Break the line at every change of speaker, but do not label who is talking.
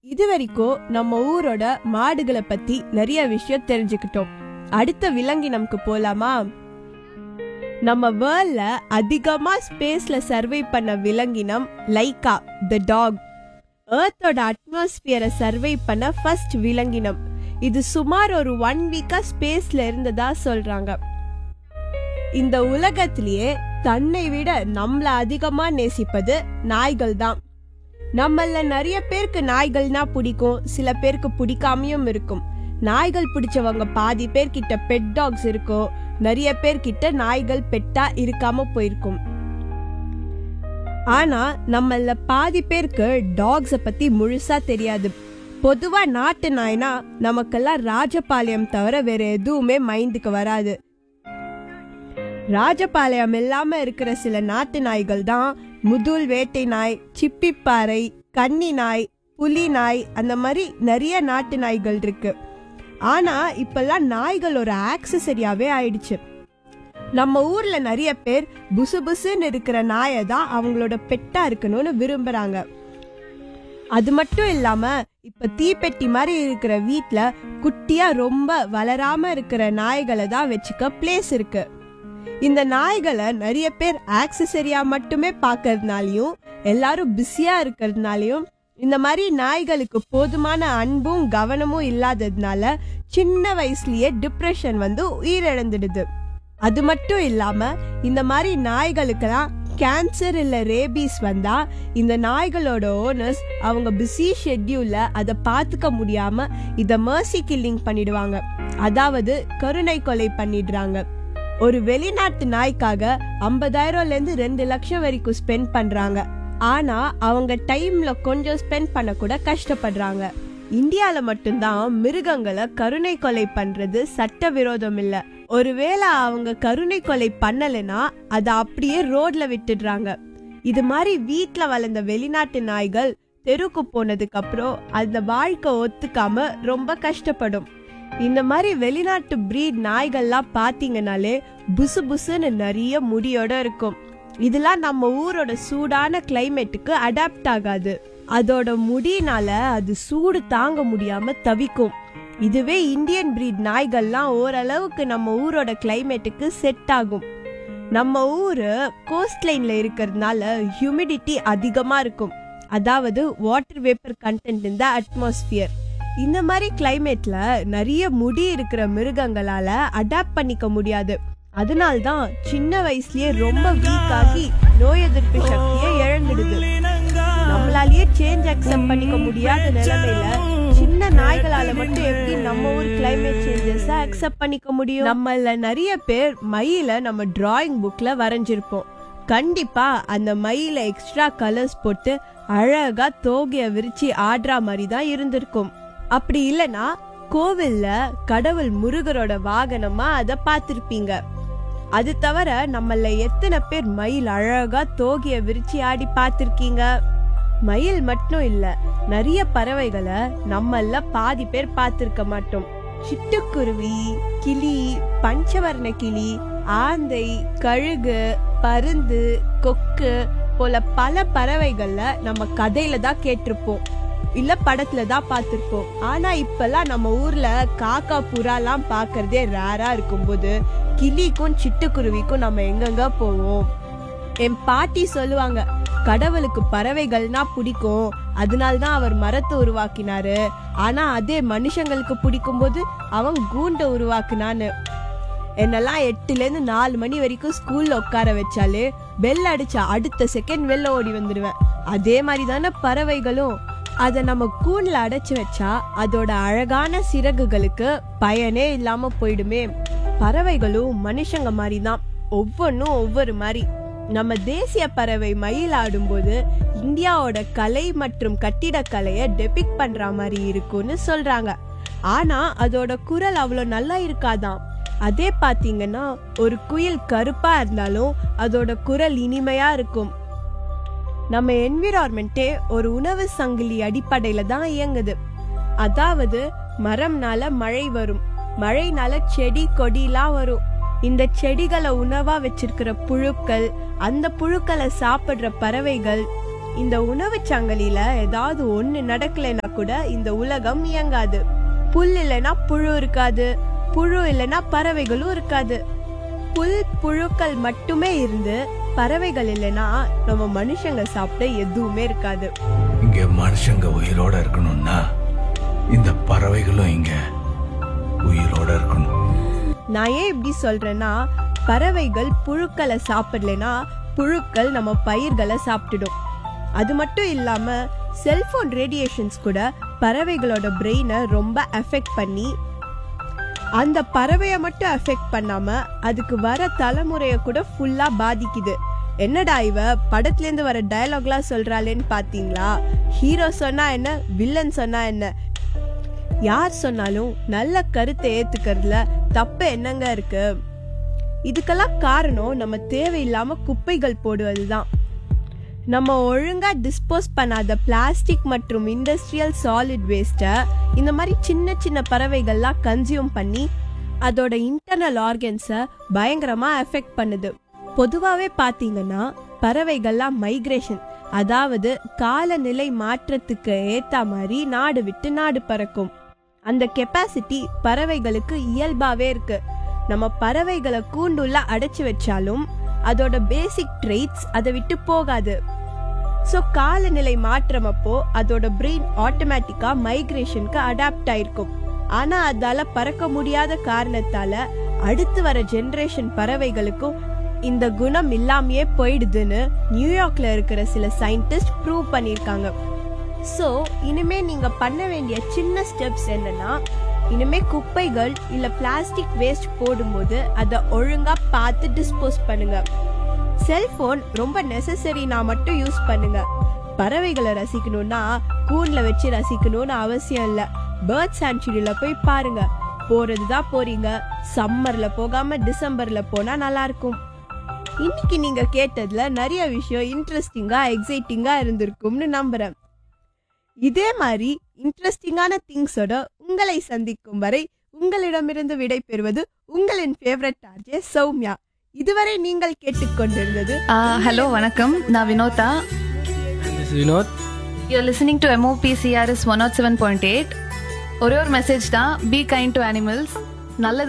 இது வரைக்கும் நம்ம ஊரோட மாடுகளை பத்தி நிறைய விஷயம் தெரிஞ்சுக்கிட்டோம் அடுத்த விலங்கினம்க்கு போலாமா நம்ம வேர்ல்ட்ல அதிகமா ஸ்பேஸ்ல சர்வே பண்ண விலங்கினம் லைக்கா த டாக் ஏர்த்தோட அட்மாஸ்பியரை சர்வே பண்ண ஃபர்ஸ்ட் விலங்கினம் இது சுமார் ஒரு ஒன் வீக்கா ஸ்பேஸ்ல இருந்ததா சொல்றாங்க இந்த உலகத்திலேயே தன்னை விட நம்மள அதிகமா நேசிப்பது நாய்கள் தான் நம்மள நிறைய பேருக்கு நாய்கள்னா பிடிக்கும் சில பேருக்கு பிடிக்காமையும் இருக்கும் நாய்கள் பிடிச்சவங்க பாதி பேர் கிட்ட பெட் டாக்ஸ் இருக்கும் நிறைய பேர் கிட்ட நாய்கள் பெட்டா இருக்காம போயிருக்கும் ஆனா நம்மள பாதி பேருக்கு டாக்ஸ பத்தி முழுசா தெரியாது பொதுவா நாட்டு நாய்னா நமக்கெல்லாம் ராஜபாளையம் தவிர வேற எதுவுமே மைண்டுக்கு வராது ராஜபாளையம் இல்லாம இருக்கிற சில நாட்டு நாய்கள் தான் முதுல் வேட்டை நாய் சிப்பிப்பாறை கன்னி நாய் புலி நாய் அந்த மாதிரி நிறைய நாட்டு நாய்கள் இருக்கு ஆனா இப்பெல்லாம் நாய்கள் ஒரு ஆக்சசரியாவே ஆயிடுச்சு நம்ம ஊர்ல நிறைய பேர் புசு புசுன்னு இருக்கிற நாயை தான் அவங்களோட பெட்டா இருக்கணும்னு விரும்புறாங்க அது மட்டும் இல்லாம இப்ப தீப்பெட்டி மாதிரி இருக்கிற வீட்ல குட்டியா ரொம்ப வளராம இருக்கிற நாய்களை தான் வச்சுக்க பிளேஸ் இருக்கு இந்த நாய்களை நிறைய பேர் ஆக்சசரியா மட்டுமே பார்க்கறதுனாலயும் எல்லாரும் பிஸியா இருக்கிறதுனாலயும் இந்த மாதிரி நாய்களுக்கு போதுமான அன்பும் கவனமும் இல்லாததுனால சின்ன வயசுலயே டிப்ரெஷன் வந்து உயிரிழந்துடுது அது மட்டும் இல்லாம இந்த மாதிரி நாய்களுக்கெல்லாம் கேன்சர் இல்ல ரேபீஸ் வந்தா இந்த நாய்களோட ஓனர்ஸ் அவங்க பிஸி ஷெட்யூல்ல அதை பார்த்துக்க முடியாம இத மர்சி கில்லிங் பண்ணிடுவாங்க அதாவது கருணை கொலை பண்ணிடுறாங்க ஒரு வெளிநாட்டு நாய்க்காக ஐம்பதாயிரம்ல இருந்து ரெண்டு லட்சம் வரைக்கும் ஸ்பெண்ட் பண்றாங்க ஆனா அவங்க டைம்ல கொஞ்சம் ஸ்பெண்ட் பண்ண கூட கஷ்டப்படுறாங்க இந்தியால மட்டும்தான் மிருகங்களை கருணை கொலை பண்றது சட்ட விரோதம் இல்ல ஒருவேளை அவங்க கருணை கொலை பண்ணலைன்னா அதை அப்படியே ரோட்ல விட்டுடுறாங்க இது மாதிரி வீட்ல வளர்ந்த வெளிநாட்டு நாய்கள் தெருக்கு போனதுக்கு அப்புறம் அந்த வாழ்க்கை ஒத்துக்காம ரொம்ப கஷ்டப்படும் இந்த மாதிரி வெளிநாட்டு பிரீட் நாய்கள்லாம் பாத்தீங்கனாலே புசு புசுன்னு நிறைய முடியோட இருக்கும் இதெல்லாம் நம்ம ஊரோட சூடான கிளைமேட்டுக்கு அடாப்ட் ஆகாது அதோட முடினால அது சூடு தாங்க முடியாம தவிக்கும் இதுவே இந்தியன் பிரீட் நாய்கள்லாம் ஓரளவுக்கு நம்ம ஊரோட கிளைமேட்டுக்கு செட் ஆகும் நம்ம ஊரு கோஸ்ட் லைன்ல இருக்கிறதுனால ஹியூமிடிட்டி அதிகமா இருக்கும் அதாவது வாட்டர் வேப்பர் கண்டென்ட் இந்த அட்மாஸ்பியர் இந்த மாதிரி கிளைமேட்ல நிறைய முடி இருக்கிற மிருகங்களால அடாப்ட் பண்ணிக்க முடியாது அதனால்தான் சின்ன வயசுலயே ரொம்ப வீக் ஆகி நோய் எதிர்ப்பு சக்தியை இழந்துடுது நம்மளாலேயே சேஞ்ச் அக்செப்ட் பண்ணிக்க முடியாத நிலைமையில சின்ன நாய்களால மட்டும் எப்படி நம்ம ஊர் கிளைமேட் சேஞ்சஸ் அக்செப்ட் பண்ணிக்க முடியும் நம்மள நிறைய பேர் மயில நம்ம டிராயிங் புக்ல வரைஞ்சிருப்போம் கண்டிப்பா அந்த மயில எக்ஸ்ட்ரா கலர்ஸ் போட்டு அழகா தோகைய விரிச்சு ஆடுற மாதிரி தான் இருந்திருக்கும் அப்படி இல்லனா கோவில்ல கடவுள் முருகரோட வாகனமா அத பார்த்திருப்பீங்க அது தவிர நம்மள எத்தனை பேர் மயில் அழகா தோகைய விரிச்சு ஆடி பார்த்திருக்கீங்க மயில் மட்டும் இல்ல நிறைய பறவைகளை நம்மள பாதி பேர் பார்த்திருக்க மாட்டோம் சிட்டுக்குருவி கிளி பஞ்சவர்ண கிளி ஆந்தை கழுகு பருந்து கொக்கு போல பல பறவைகள்ல நம்ம கதையில தான் கேட்டிருப்போம் இல்ல படத்துல தான் பார்த்திருப்போம் ஆனா இப்பெல்லாம் நம்ம ஊர்ல காக்கா புறாலாம் பார்க்கறதே ரேரா இருக்கும்போது கிளிக்கும் சிட்டுக்குருவிக்கும் நம்ம எங்கெங்க போவோம் என் பாட்டி சொல்லுவாங்க கடவுளுக்கு பறவைகள்னா பிடிக்கும் அதனால தான் அவர் மரத்தை உருவாக்கினாரு ஆனா அதே மனுஷங்களுக்கு பிடிக்கும் போது அவன் கூண்டை உருவாக்குனான்னு என்னெல்லாம் எட்டுல இருந்து நாலு மணி வரைக்கும் ஸ்கூல்ல உட்கார வச்சாலே பெல் அடிச்சா அடுத்த செகண்ட் வெளில ஓடி வந்துடுவேன் அதே மாதிரி தானே பறவைகளும் அதை நம்ம கூண்ல அடைச்சு வச்சா அதோட அழகான சிறகுகளுக்கு பயனே இல்லாம போயிடுமே பறவைகளும் மனுஷங்க மாதிரி தான் ஒவ்வொன்றும் ஒவ்வொரு மாதிரி நம்ம தேசிய பறவை மயில் ஆடும்போது இந்தியாவோட கலை மற்றும் கட்டிடக்கலையை டெபிக் பண்ற மாதிரி இருக்கும்னு சொல்றாங்க ஆனா அதோட குரல் அவ்வளோ நல்லா இருக்காதாம் அதே பாத்தீங்கன்னா ஒரு குயில் கருப்பா இருந்தாலும் அதோட குரல் இனிமையா இருக்கும் நம்ம என்விரான்மெண்ட்டே ஒரு உணவு சங்கிலி அடிப்படையில தான் இயங்குது அதாவது மரம்னால மழை வரும் மழைனால செடி கொடிலாம் வரும் இந்த செடிகளை உணவா வச்சிருக்கிற புழுக்கள் அந்த புழுக்களை சாப்பிடுற பறவைகள் இந்த உணவுச் சங்கிலியில ஏதாவது ஒண்ணு நடக்கலைன்னா கூட இந்த உலகம் இயங்காது புல் இல்லைன்னா புழு இருக்காது புழு இல்லைன்னா பறவைகளும் இருக்காது புல் புழுக்கள் மட்டுமே இருந்து பறவைகள் இல்லைன்னா நம்ம மனுஷங்க சாப்பிட எதுவுமே இருக்காது
இங்க மனுஷங்க உயிரோட இருக்கணும்னா இந்த பறவைகளும் இங்க உயிரோட இருக்கணும்
நான் ஏன் இப்படி சொல்றேன்னா பறவைகள் புழுக்களை சாப்பிடலைன்னா புழுக்கள் நம்ம பயிர்களை சாப்பிட்டுடும் அது மட்டும் இல்லாம செல்போன் ரேடியேஷன்ஸ் கூட பறவைகளோட பிரெயினை ரொம்ப அஃபெக்ட் பண்ணி அந்த பறவையை மட்டும் அஃபெக்ட் பண்ணாம அதுக்கு வர தலைமுறைய கூட ஃபுல்லா பாதிக்குது என்னடா இவ படத்துல இருந்து வர டயலாக்லாம் சொல்றாளேன்னு பாத்தீங்களா ஹீரோ சொன்னா என்ன வில்லன் சொன்னா என்ன யார் சொன்னாலும் நல்ல கருத்தை ஏத்துக்கிறதுல தப்பு என்னங்க இருக்கு இதுக்கெல்லாம் காரணம் நம்ம தேவையில்லாம குப்பைகள் போடுவதுதான் நம்ம ஒழுங்கா டிஸ்போஸ் பண்ணாத பிளாஸ்டிக் மற்றும் இண்டஸ்ட்ரியல் சாலிட் வேஸ்ட்டை இந்த மாதிரி சின்ன சின்ன பறவைகள்லாம் கன்சியூம் பண்ணி அதோட இன்டர்னல் ஆர்கன்ஸை பயங்கரமா எஃபெக்ட் பண்ணுது பொதுவாகவே பார்த்தீங்கன்னா பறவைகள்லாம் மைக்ரேஷன் அதாவது காலநிலை மாற்றத்துக்கு ஏத்த மாதிரி நாடு விட்டு நாடு பறக்கும் அந்த கெப்பாசிட்டி பறவைகளுக்கு இயல்பாவே இருக்கு நம்ம பறவைகளை கூண்டுள்ள அடைச்சு வச்சாலும் அதோட பேசிக் ட்ரெய்ட்ஸ் அதை விட்டு போகாது ஸோ காலநிலை மாற்றம் அப்போ அதோட பிரெயின் ஆட்டோமேட்டிக்கா மைக்ரேஷனுக்கு அடாப்ட் ஆயிருக்கும் ஆனா அதால பறக்க முடியாத காரணத்தால அடுத்து வர ஜெனரேஷன் பறவைகளுக்கும் இந்த குணம் இல்லாமையே போயிடுதுன்னு நியூயார்க்ல இருக்கிற சில சயின்டிஸ்ட் ப்ரூவ் பண்ணியிருக்காங்க ஸோ இனிமே நீங்க பண்ண வேண்டிய சின்ன ஸ்டெப்ஸ் என்னன்னா இனிமே குப்பைகள் இல்ல பிளாஸ்டிக் வேஸ்ட் போடும்போது அதை ஒழுங்கா பார்த்து டிஸ்போஸ் பண்ணுங்க செல்போன் ரொம்ப நெசசரினா மட்டும் யூஸ் பண்ணுங்க பறவைகளை ரசிக்கணும்னா கூண்ல வச்சு ரசிக்கணும்னு அவசியம் இல்ல பேர்ட் சான்ச்சுரியில போய் பாருங்க போறதுதான் போறீங்க சம்மர்ல போகாம டிசம்பர்ல போனா நல்லா இருக்கும் இன்னைக்கு நீங்க கேட்டதுல நிறைய விஷயம் இன்ட்ரெஸ்டிங்கா எக்ஸைட்டிங்கா இருந்திருக்கும்னு நம்புறேன் இதே மாதிரி இன்ட்ரெஸ்டிங்கான திங்ஸோட உங்களை சந்திக்கும் வரை உங்களிடமிருந்து விடை பெறுவது உங்களின் ஃபேவரட் ஆர்ஜே சௌமியா இதுவரை நீங்கள் கேட்டுக்கொண்டிருந்தது
ஹலோ வணக்கம் நான் Vinodha
This is Vinod.
You are listening to MOPCRS one nought seven point eight ஒரே ஒரு மெசேஜ் தான் பி கைண்ட் டு அனிமல்ஸ் நல்லது